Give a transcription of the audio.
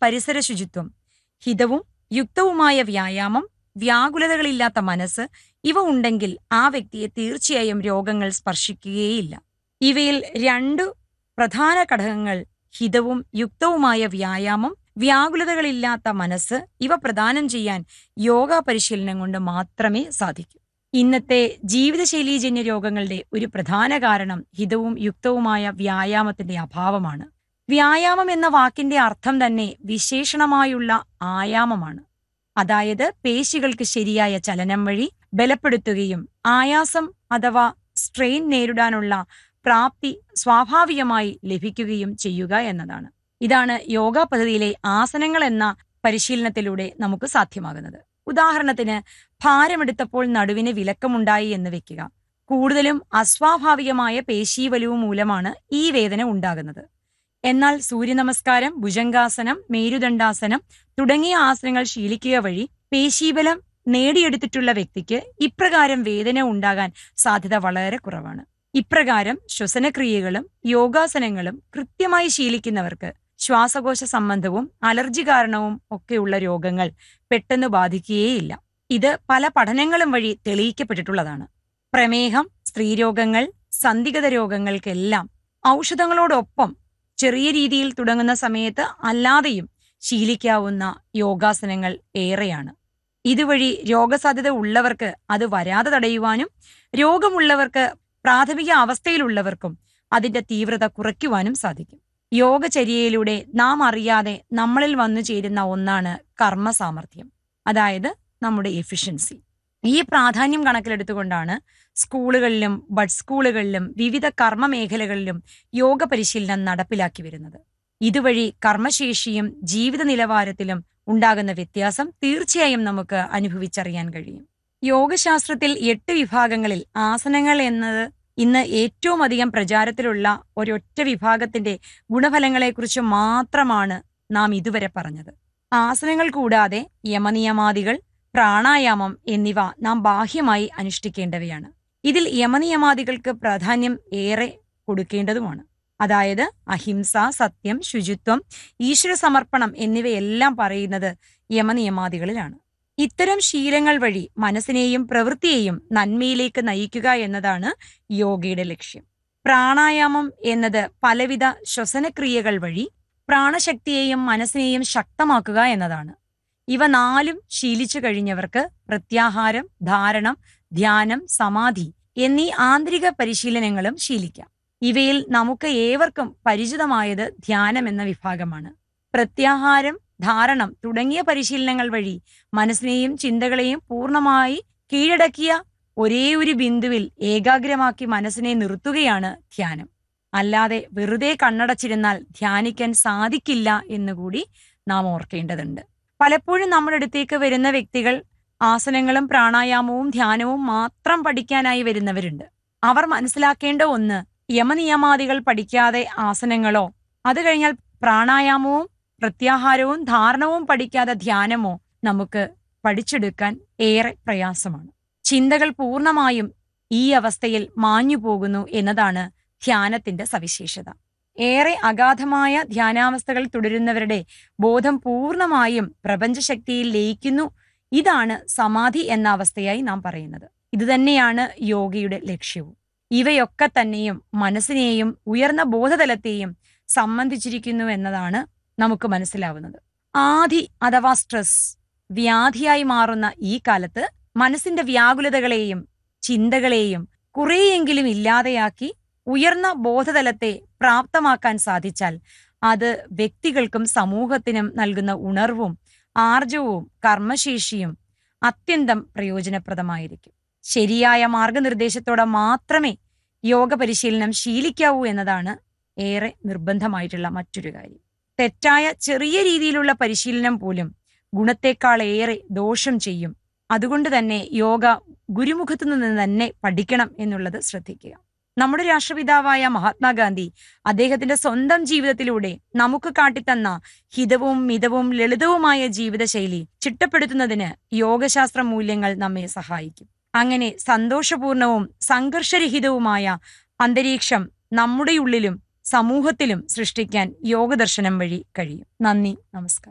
പരിസര ശുചിത്വം ഹിതവും യുക്തവുമായ വ്യായാമം വ്യാകുലതകളില്ലാത്ത മനസ്സ് ഇവ ഉണ്ടെങ്കിൽ ആ വ്യക്തിയെ തീർച്ചയായും രോഗങ്ങൾ സ്പർശിക്കുകയേയില്ല ഇവയിൽ രണ്ടു പ്രധാന ഘടകങ്ങൾ ഹിതവും യുക്തവുമായ വ്യായാമം വ്യാകുലതകളില്ലാത്ത മനസ്സ് ഇവ പ്രദാനം ചെയ്യാൻ യോഗ പരിശീലനം കൊണ്ട് മാത്രമേ സാധിക്കൂ ഇന്നത്തെ ജീവിതശൈലീജന്യ രോഗങ്ങളുടെ ഒരു പ്രധാന കാരണം ഹിതവും യുക്തവുമായ വ്യായാമത്തിന്റെ അഭാവമാണ് വ്യായാമം എന്ന വാക്കിന്റെ അർത്ഥം തന്നെ വിശേഷണമായുള്ള ആയാമമാണ് അതായത് പേശികൾക്ക് ശരിയായ ചലനം വഴി ബലപ്പെടുത്തുകയും ആയാസം അഥവാ സ്ട്രെയിൻ നേരിടാനുള്ള പ്രാപ്തി സ്വാഭാവികമായി ലഭിക്കുകയും ചെയ്യുക എന്നതാണ് ഇതാണ് യോഗ പദ്ധതിയിലെ ആസനങ്ങൾ എന്ന പരിശീലനത്തിലൂടെ നമുക്ക് സാധ്യമാകുന്നത് ഉദാഹരണത്തിന് ഭാരമെടുത്തപ്പോൾ നടുവിന് വിലക്കമുണ്ടായി എന്ന് വെക്കുക കൂടുതലും അസ്വാഭാവികമായ പേശീവലവും മൂലമാണ് ഈ വേദന ഉണ്ടാകുന്നത് എന്നാൽ സൂര്യനമസ്കാരം ഭുജംഗാസനം മേരുദണ്ഡാസനം തുടങ്ങിയ ആസനങ്ങൾ ശീലിക്കുക വഴി പേശീബലം നേടിയെടുത്തിട്ടുള്ള വ്യക്തിക്ക് ഇപ്രകാരം വേദന ഉണ്ടാകാൻ സാധ്യത വളരെ കുറവാണ് ഇപ്രകാരം ശ്വസനക്രിയകളും യോഗാസനങ്ങളും കൃത്യമായി ശീലിക്കുന്നവർക്ക് ശ്വാസകോശ സംബന്ധവും അലർജി കാരണവും ഒക്കെയുള്ള രോഗങ്ങൾ പെട്ടെന്ന് ബാധിക്കുകയേയില്ല ഇത് പല പഠനങ്ങളും വഴി തെളിയിക്കപ്പെട്ടിട്ടുള്ളതാണ് പ്രമേഹം സ്ത്രീരോഗങ്ങൾ സന്ധിഗത രോഗങ്ങൾക്കെല്ലാം ഔഷധങ്ങളോടൊപ്പം ചെറിയ രീതിയിൽ തുടങ്ങുന്ന സമയത്ത് അല്ലാതെയും ശീലിക്കാവുന്ന യോഗാസനങ്ങൾ ഏറെയാണ് ഇതുവഴി രോഗസാധ്യത ഉള്ളവർക്ക് അത് വരാതെ തടയുവാനും രോഗമുള്ളവർക്ക് പ്രാഥമിക അവസ്ഥയിലുള്ളവർക്കും അതിന്റെ തീവ്രത കുറയ്ക്കുവാനും സാധിക്കും യോഗചര്യയിലൂടെ നാം അറിയാതെ നമ്മളിൽ വന്നു ചേരുന്ന ഒന്നാണ് കർമ്മ സാമർഥ്യം അതായത് നമ്മുടെ എഫിഷ്യൻസി ഈ പ്രാധാന്യം കണക്കിലെടുത്തുകൊണ്ടാണ് സ്കൂളുകളിലും ബഡ് സ്കൂളുകളിലും വിവിധ കർമ്മ മേഖലകളിലും യോഗ പരിശീലനം നടപ്പിലാക്കി വരുന്നത് ഇതുവഴി കർമ്മശേഷിയും ജീവിത നിലവാരത്തിലും ഉണ്ടാകുന്ന വ്യത്യാസം തീർച്ചയായും നമുക്ക് അനുഭവിച്ചറിയാൻ കഴിയും യോഗശാസ്ത്രത്തിൽ എട്ട് വിഭാഗങ്ങളിൽ ആസനങ്ങൾ എന്നത് ഇന്ന് ഏറ്റവും അധികം പ്രചാരത്തിലുള്ള ഒരൊറ്റ വിഭാഗത്തിന്റെ ഗുണഫലങ്ങളെക്കുറിച്ച് മാത്രമാണ് നാം ഇതുവരെ പറഞ്ഞത് ആസനങ്ങൾ കൂടാതെ യമനിയമാദികൾ പ്രാണായാമം എന്നിവ നാം ബാഹ്യമായി അനുഷ്ഠിക്കേണ്ടവയാണ് ഇതിൽ യമനിയമാദികൾക്ക് പ്രാധാന്യം ഏറെ കൊടുക്കേണ്ടതുമാണ് അതായത് അഹിംസ സത്യം ശുചിത്വം ഈശ്വര സമർപ്പണം എന്നിവയെല്ലാം പറയുന്നത് യമനിയമാദികളിലാണ് ഇത്തരം ശീലങ്ങൾ വഴി മനസ്സിനെയും പ്രവൃത്തിയെയും നന്മയിലേക്ക് നയിക്കുക എന്നതാണ് യോഗയുടെ ലക്ഷ്യം പ്രാണായാമം എന്നത് പലവിധ ശ്വസനക്രിയകൾ വഴി പ്രാണശക്തിയെയും മനസ്സിനെയും ശക്തമാക്കുക എന്നതാണ് ഇവ നാലും ശീലിച്ചു കഴിഞ്ഞവർക്ക് പ്രത്യാഹാരം ധാരണം ധ്യാനം സമാധി എന്നീ ആന്തരിക പരിശീലനങ്ങളും ശീലിക്കാം ഇവയിൽ നമുക്ക് ഏവർക്കും പരിചിതമായത് ധ്യാനം എന്ന വിഭാഗമാണ് പ്രത്യാഹാരം ധാരണം തുടങ്ങിയ പരിശീലനങ്ങൾ വഴി മനസ്സിനെയും ചിന്തകളെയും പൂർണ്ണമായി കീഴടക്കിയ ഒരേ ഒരു ബിന്ദുവിൽ ഏകാഗ്രമാക്കി മനസ്സിനെ നിർത്തുകയാണ് ധ്യാനം അല്ലാതെ വെറുതെ കണ്ണടച്ചിരുന്നാൽ ധ്യാനിക്കാൻ സാധിക്കില്ല എന്നുകൂടി നാം ഓർക്കേണ്ടതുണ്ട് പലപ്പോഴും നമ്മുടെ അടുത്തേക്ക് വരുന്ന വ്യക്തികൾ ആസനങ്ങളും പ്രാണായാമവും ധ്യാനവും മാത്രം പഠിക്കാനായി വരുന്നവരുണ്ട് അവർ മനസ്സിലാക്കേണ്ട ഒന്ന് യമനിയമാദികൾ പഠിക്കാതെ ആസനങ്ങളോ അത് കഴിഞ്ഞാൽ പ്രാണായാമവും പ്രത്യാഹാരവും ധാരണവും പഠിക്കാതെ ധ്യാനമോ നമുക്ക് പഠിച്ചെടുക്കാൻ ഏറെ പ്രയാസമാണ് ചിന്തകൾ പൂർണ്ണമായും ഈ അവസ്ഥയിൽ മാഞ്ഞു പോകുന്നു എന്നതാണ് ധ്യാനത്തിന്റെ സവിശേഷത ഏറെ അഗാധമായ ധ്യാനാവസ്ഥകൾ തുടരുന്നവരുടെ ബോധം പൂർണ്ണമായും പ്രപഞ്ചശക്തിയിൽ ലയിക്കുന്നു ഇതാണ് സമാധി എന്ന അവസ്ഥയായി നാം പറയുന്നത് ഇതുതന്നെയാണ് യോഗയുടെ ലക്ഷ്യവും ഇവയൊക്കെ തന്നെയും മനസ്സിനെയും ഉയർന്ന ബോധതലത്തെയും സംബന്ധിച്ചിരിക്കുന്നു എന്നതാണ് നമുക്ക് മനസ്സിലാവുന്നത് ആധി അഥവാ സ്ട്രെസ് വ്യാധിയായി മാറുന്ന ഈ കാലത്ത് മനസ്സിന്റെ വ്യാകുലതകളെയും ചിന്തകളെയും കുറെയെങ്കിലും ഇല്ലാതെയാക്കി ഉയർന്ന ബോധതലത്തെ പ്രാപ്തമാക്കാൻ സാധിച്ചാൽ അത് വ്യക്തികൾക്കും സമൂഹത്തിനും നൽകുന്ന ഉണർവും ആർജവും കർമ്മശേഷിയും അത്യന്തം പ്രയോജനപ്രദമായിരിക്കും ശരിയായ മാർഗനിർദ്ദേശത്തോടെ മാത്രമേ യോഗ പരിശീലനം ശീലിക്കാവൂ എന്നതാണ് ഏറെ നിർബന്ധമായിട്ടുള്ള മറ്റൊരു കാര്യം തെറ്റായ ചെറിയ രീതിയിലുള്ള പരിശീലനം പോലും ഗുണത്തെക്കാൾ ഏറെ ദോഷം ചെയ്യും അതുകൊണ്ട് തന്നെ യോഗ ഗുരുമുഖത്തു നിന്ന് തന്നെ പഠിക്കണം എന്നുള്ളത് ശ്രദ്ധിക്കുക നമ്മുടെ രാഷ്ട്രപിതാവായ മഹാത്മാഗാന്ധി അദ്ദേഹത്തിന്റെ സ്വന്തം ജീവിതത്തിലൂടെ നമുക്ക് കാട്ടിത്തന്ന ഹിതവും മിതവും ലളിതവുമായ ജീവിതശൈലി ചിട്ടപ്പെടുത്തുന്നതിന് യോഗശാസ്ത്ര മൂല്യങ്ങൾ നമ്മെ സഹായിക്കും അങ്ങനെ സന്തോഷപൂർണവും സംഘർഷരഹിതവുമായ അന്തരീക്ഷം നമ്മുടെ ഉള്ളിലും സമൂഹത്തിലും സൃഷ്ടിക്കാൻ യോഗദർശനം വഴി കഴിയും നന്ദി നമസ്കാരം